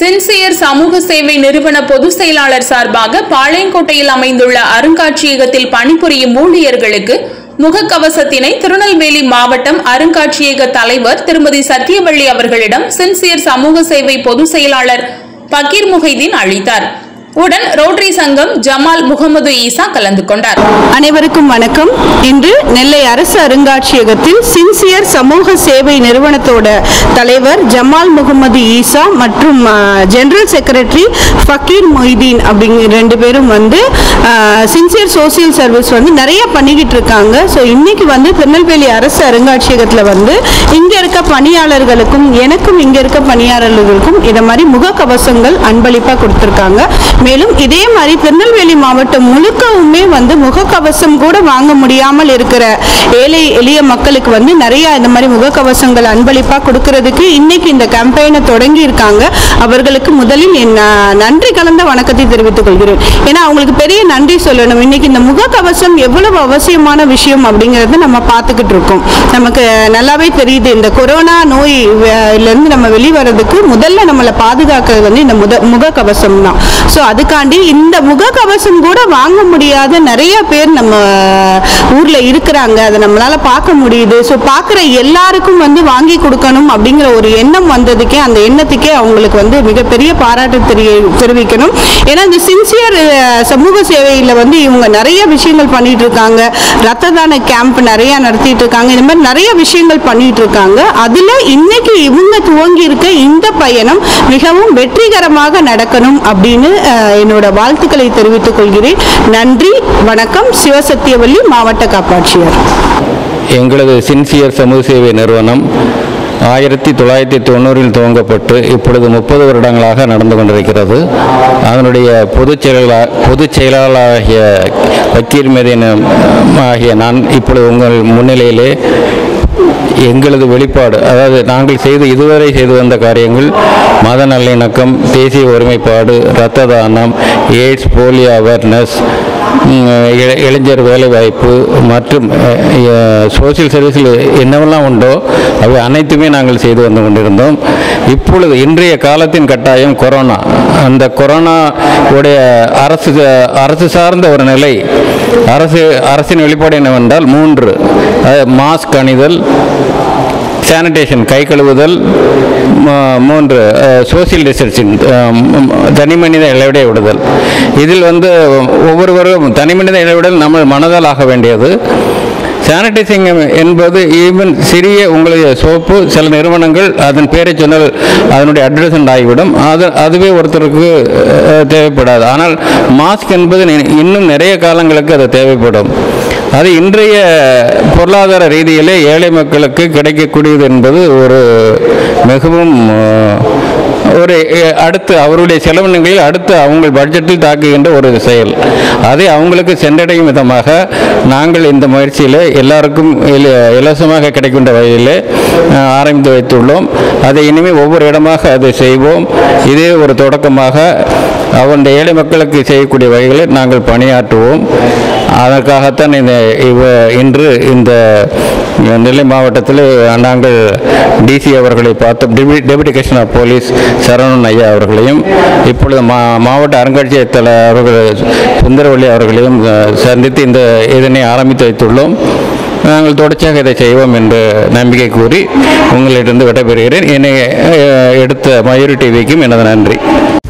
sincere சமூக சேவை நிறுவன பொதுச் செயலாளர் சார்பாக பாளையங்கோட்டையில் அமைந்துள்ள அருங்காட்சியகத்தில் பணிபுரியும் ஊழியர்களுக்கு முகக்கவசத்தினை திருநெல்வேலி மாவட்டம் அருங்காட்சியக தலைவர் திருமதி சத்தியவள்ளி அவர்களிடம் சின்சியர் சமூக சேவை பொதுச் செயலாளர் பக்கீர் முஹைதீன் அளித்தார் உடன் ரோட்டரி சங்கம் ஜமால் முகமது ஈசா கலந்து கொண்டார் அனைவருக்கும் வணக்கம் இன்று நெல்லை அரசு அருங்காட்சியகத்தில் சின்சியர் சமூக சேவை நிறுவனத்தோட தலைவர் ஜமால் முகமது ஈசா மற்றும் ஜெனரல் செக்ரட்டரி ஃபக்கீர் மொய்தீன் அப்படிங்கிற ரெண்டு பேரும் வந்து சின்சியர் சோசியல் சர்வீஸ் வந்து நிறைய பண்ணிக்கிட்டு இருக்காங்க ஸோ இன்னைக்கு வந்து திருநெல்வேலி அரசு அருங்காட்சியகத்தில் வந்து இங்கே இருக்க பணியாளர்களுக்கும் எனக்கும் இங்கே இருக்க பணியாளர்களுக்கும் இதை மாதிரி முகக்கவசங்கள் அன்பளிப்பாக கொடுத்துருக்காங்க மேலும் இதே மாதிரி திருநெல்வேலி மாவட்டம் முழுக்கவுமே வந்து முகக்கவசம் கூட வாங்க முடியாமல் இருக்கிற ஏழை எளிய மக்களுக்கு வந்து நிறைய இந்த மாதிரி முகக்கவசங்கள் அன்பளிப்பாக கொடுக்கறதுக்கு இன்னைக்கு இந்த கேம்பெயினை தொடங்கி இருக்காங்க அவர்களுக்கு முதலில் என் அஹ், நன்றி கலந்த வணக்கத்தை தெரிவித்துக் கொள்கிறேன் ஏன்னா அவங்களுக்கு பெரிய நன்றி சொல்லணும் இன்னைக்கு இந்த முகக்கவசம் எவ்வளவு அவசியமான விஷயம் அப்படிங்கறத நம்ம பார்த்துக்கிட்டு இருக்கோம் நமக்கு நல்லாவே தெரியுது இந்த கொரோனா நோய் அஹ், ல இருந்து நம்ம வெளிவரதுக்கு முதல்ல நம்மளை பாதுகாக்கிறது வந்து இந்த முத முகக்கவசம் தான் ஸோ அதுக்காண்டி இந்த முகக்கவசம் கூட வாங்க முடியாத நிறைய பேர் நம்ம ஊர்ல இருக்கிறாங்க அதை நம்மளால பார்க்க முடியுது ஸோ பார்க்குற எல்லாருக்கும் வந்து வாங்கி கொடுக்கணும் அப்படிங்கிற ஒரு எண்ணம் வந்ததுக்கே அந்த எண்ணத்துக்கே அவங்களுக்கு வந்து மிகப்பெரிய பாராட்டு தெரிய தெரிவிக்கணும் ஏன்னா இந்த சின்சியர் சமூக சேவையில் வந்து இவங்க நிறைய விஷயங்கள் பண்ணிட்டு இருக்காங்க ரத்த தான கேம்ப் நிறைய நடத்திட்டு இருக்காங்க இந்த மாதிரி நிறைய விஷயங்கள் பண்ணிட்டு இருக்காங்க அதுல இன்னைக்கு இவங்க துவங்கி இருக்க இந்த பயணம் மிகவும் வெற்றிகரமாக நடக்கணும் அப்படின்னு அஹ், என்னோட வாழ்த்துக்களை தெரிவித்துக் கொள்கிறேன் நன்றி வணக்கம் சிவசத்தியவள்ளி மாவட்ட காப்பாட்சியர் எங்களது சின்சியர் சமூக சேவை நிறுவனம் ஆயிரத்தி தொள்ளாயிரத்தி தொண்ணூறில் துவங்கப்பட்டு இப்பொழுது முப்பது வருடங்களாக நடந்து கொண்டிருக்கிறது அதனுடைய பொதுச் செயலாளர் பொதுச் செயலாளராகிய வக்கீல் மீதின் ஆகிய நான் இப்பொழுது உங்கள் முன்னிலையிலே எங்களது வெளிப்பாடு அதாவது நாங்கள் செய்து இதுவரை செய்து வந்த காரியங்கள் மத நல்லிணக்கம் தேசிய ஒருமைப்பாடு இரத்த தானம் எய்ட்ஸ் போலியோ அவேர்னஸ் ம், இள- இளைஞர் வேலைவாய்ப்பு மற்றும் சோசியல் சர்வீஸில் என்னவெல்லாம் உண்டோ அவை அனைத்துமே நாங்கள் செய்து வந்து கொண்டிருந்தோம் இப்பொழுது இன்றைய காலத்தின் கட்டாயம் கொரோனா அந்த கொரோனா உடைய அரசு அரசு சார்ந்த ஒரு நிலை அரசு அரசின் வெளிப்பாடு என்னவென்றால் மூன்று மாஸ்க் அணிதல் சானிடேஷன் கை கழுவுதல் ம- மூன்று சோசியல் டிஸ்டன்சிங் தனிமனித இடைவெளி விடுதல் இதில் வந்து ஒவ்வொருவரும் தனிமனித இடைவெளியில் நம்ம மனதால் ஆக வேண்டியது சானிடைசிங் என்பது ஈவன் சிறிய உங்களுடைய சோப்பு சில நிறுவனங்கள் அதன் பேரை சொன்னால் அதனுடைய அட்ரஸ் ஆகிவிடும் அது அதுவே ஒருத்தருக்கு அஹ், தேவைப்படாது ஆனால் மாஸ்க் என்பது நி- இன்னும் நிறைய காலங்களுக்கு அது தேவைப்படும் அது இன்றைய பொருளாதார ரீதியிலே ஏழை மக்களுக்கு கிடைக்கக்கூடியது என்பது ஒரு மிகவும் அஹ், ஒரு அஹ், அடுத்து அவருடைய செலவினங்களில் அடுத்து அவங்க பட்ஜெட்டில் தாக்குகின்ற ஒரு செயல் அதை அவங்களுக்கு சென்றடையும் விதமாக நாங்கள் இந்த முயற்சியில் எல்லாருக்கும் இல- இலவசமாக கிடைக்கின்ற வகையில் அஹ், ஆரம்பித்து வைத்துள்ளோம் அதை இனிமேல் ஒவ்வொரு இடமாக அதை செய்வோம் இதே ஒரு தொடக்கமாக அவருடைய ஏழை மக்களுக்கு செய்யக்கூடிய வகைகளில் நாங்கள் பணியாற்றுவோம் அதற்காகத்தான் இந்த இவ இன்று இந்த நெல்லை மாவட்டத்தில் நாங்கள் டிசி அவர்களை பார்த்தோம் deputy deputy commissioner of police Saravanan ஐயா அவர்களையும் இப்பொழுது மா மாவட்ட அருங்காட்சியக தலைவர் சுந்தரவள்ளி அவர்களையும் அஹ், சந்தித்து இந்த இதனை ஆரம்பித்து வைத்துள்ளோம் நாங்கள் தொடர்ச்சியாக இதை செய்வோம் என்று நம்பிக்கை கூறி உங்களிடம் விடைபெறுகிறேன் என்னை அஹ், எடுத்த மயூரி டிவிக்கும் எனது நன்றி